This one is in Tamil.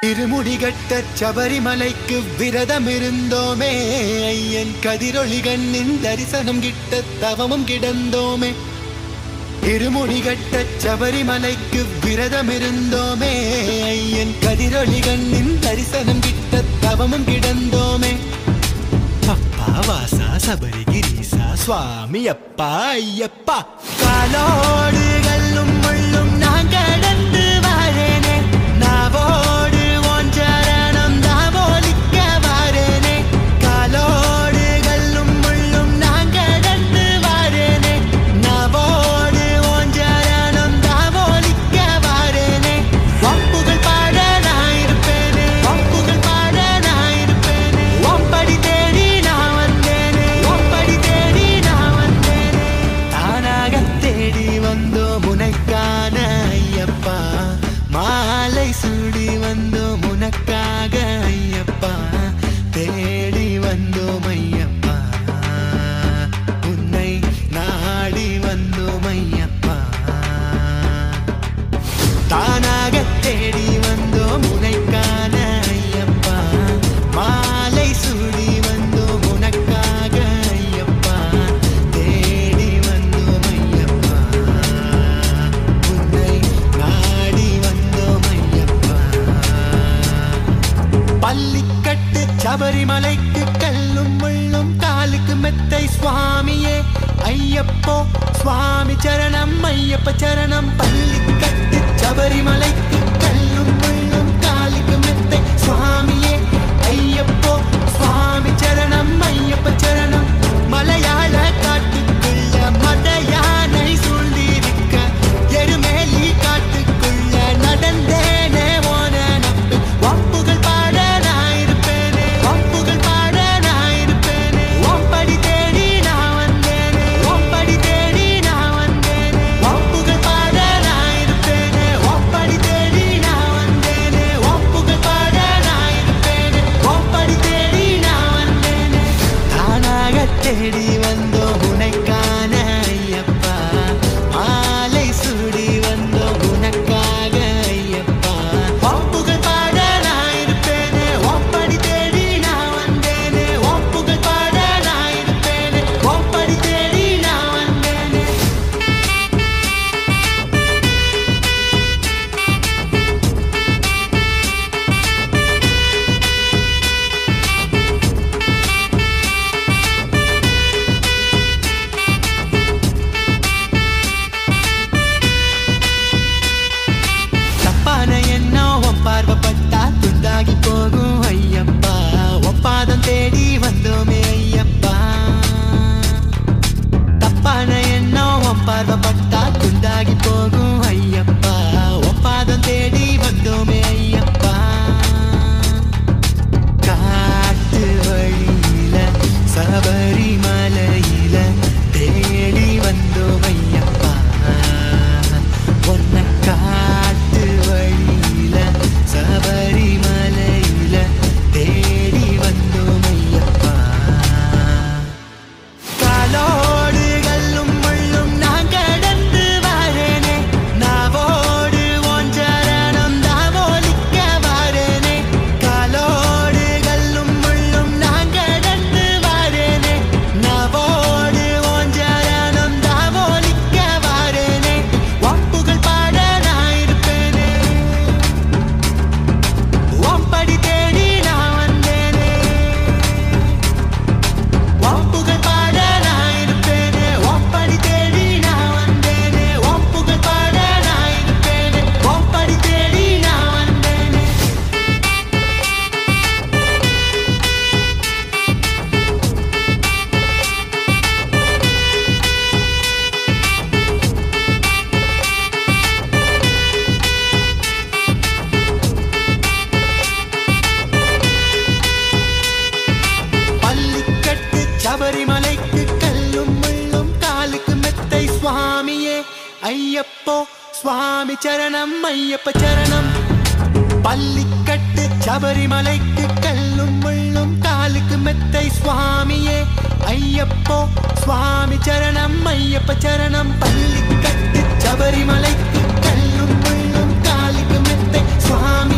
இருமுடிகட்ட சபரிமலைக்கு விரதம் இருந்தோமே ஐயன் கதிரொளி கண்ணின் தரிசனம் கிட்ட தவமும் கிடந்தோமே இருமுடிகட்ட சபரிமலைக்கு விரதம் இருந்தோமே ஐயன் கதிரொளி கண்ணின் தரிசனம் கிட்ட தவமும் கிடந்தோமே அப்பா வாசா சபரிகிரீசா சுவாமி அப்பா ஐயப்பா காலோடு கல்லும் முள்ளும் நான் கடந்து வரேனே நாவோடு ஓஞ்சரணம் தாவோலிக்க வரேனே காலோடு கல்லும் முள்ளும் நான் கடந்து வரேனே நாவோடு ஓஞ்சரணம் தாவோலிக்க வரேனே வம்புகள் பாட நான் இருப்பேனே வம்புகள் பாட நான் இருப்பேனே ஒம்படி தேடி நான் வந்தேனே ஒம்படி தேடி நான் வந்தேனே தானாக தேடி வந்தோம் உனக்கான ஐயப்பா மாலை சூடி வந்தோம் உனக்காக ஐயப்பா தேடி வந்தோம் ஐயப்பா உன்னை நாடி வந்தோம் ஐயப்பா தானாக தேடி வந்தோம் உனைக்கான ஐயப்பா மாலை சூடி வந்தோம் உனக்காக ஐயப்பா தேடி வந்தோம் ஐயப்பா உன்னை நாடி வந்தோம் ஐயப்பா பள்ளிக்கட்டு சபரிமலைக்கு கல்லும் முள்ளும் காலுக்கு மெத்தை சுவாமியே ஐயப்போ சுவாமி சரணம் ஐயப்ப சரணம் பள்ளிக்கட்டு சபரிமலைக்கு கல்லும் முள்ளும் காலுக்கு மெத்தை சுவாமியே ஐயப்போ சுவாமி சரணம் ஐயப்ப சரணம் மலையாள காட்டுக்குள்ள மத யானை சூழ்ந்திருக்க எருமேலி காட்டுக்குள்ள நடந்தேனே ஓன நம்பு வம்புகள் பாட நான் இருப்பேனே வம்புகள் பாட நான் இருப்பேனே ஒம்படி தேடி நான் வந்தேனே ஒம்படி தேடி நான் வந்தேனே வம்புகள் பாட நான் இருப்பேனே ஒம்படி தேடி நான் வந்தேனே வம்புகள் பாட நான் இருப்பேனே ஒம்படி தேடி நான் வந்தேனே தானாக தேடி வந்தோம் உனைக்கான ஐயப்பா மாலை சூடி வந்தோம் உனக்காக ஐயப்பா ஒப்புகள் பாட நான் இருப்பேனே ஒப்படி தேடி நான் வந்தேனே ஒப்புகள் பாட நான் இருப்பேனே ஒப்படி தேடி நான் வந்தேனே தப்பான எண்ணம் உன் பார்வைப்பட்டா துண்டாகி போகும் ஐயப்பா ஒப்பாதம் தேடி வந்தோமே ஐயப்பா தப்பான எண்ணம் உன் பார்வைப்பட்டா துண்டாகி போகும் ஐயப்பா ஒப்பாதம் தேடி வந்தோமே ஐயப்பா காட்டு வழியில சபரிமலையில தேடி வந்தோம் ஐயப்பா உன்னை காட்டு வழியில சபரிமலையில தேடி வந்தோம் ஐயப்பா காலோடு கல்லும் முள்ளும் நான் கடந்து வரேனே நாவோடு ஓஞ்சரணம் தாவோலிக்க வரேனே காலோடு கல்லும் முள்ளும் நான் கடந்து வரேனே நாவோடு ஓஞ்சரணம் தாவோலிக்க வரேனே வம்புகள் பாட நான் இருப்பேனே ஒம்படி தேடி நான் வந்தேனே ஒப்புகள் பாட நான் இருப்பேனே ஒப்படி தேடி நான் வந்தேனே ஒப்புகள் பாட நான் இருப்பேனே ஒப்படி தேடி நான் வந்தேனே பள்ளிக்கட்டு சபரிமலைக்கு கல்லும் முள்ளும் காலுக்கு மெத்தை சுவாமியே ஐயப்போ சுவாமி சரணம் ஐயப்ப சரணம் பள்ளிக்கட்டு சபரிமலைக்கு கல்லும் முள்ளும் காலுக்கு மெத்தை சுவாமியே ஐயப்போ சுவாமி சரணம் ஐயப்ப சரணம் பள்ளிக்கட்டு சபரிமலைக்கு கல்லும் முள்ளும் காலுக்கு மெத்தை சுவாமி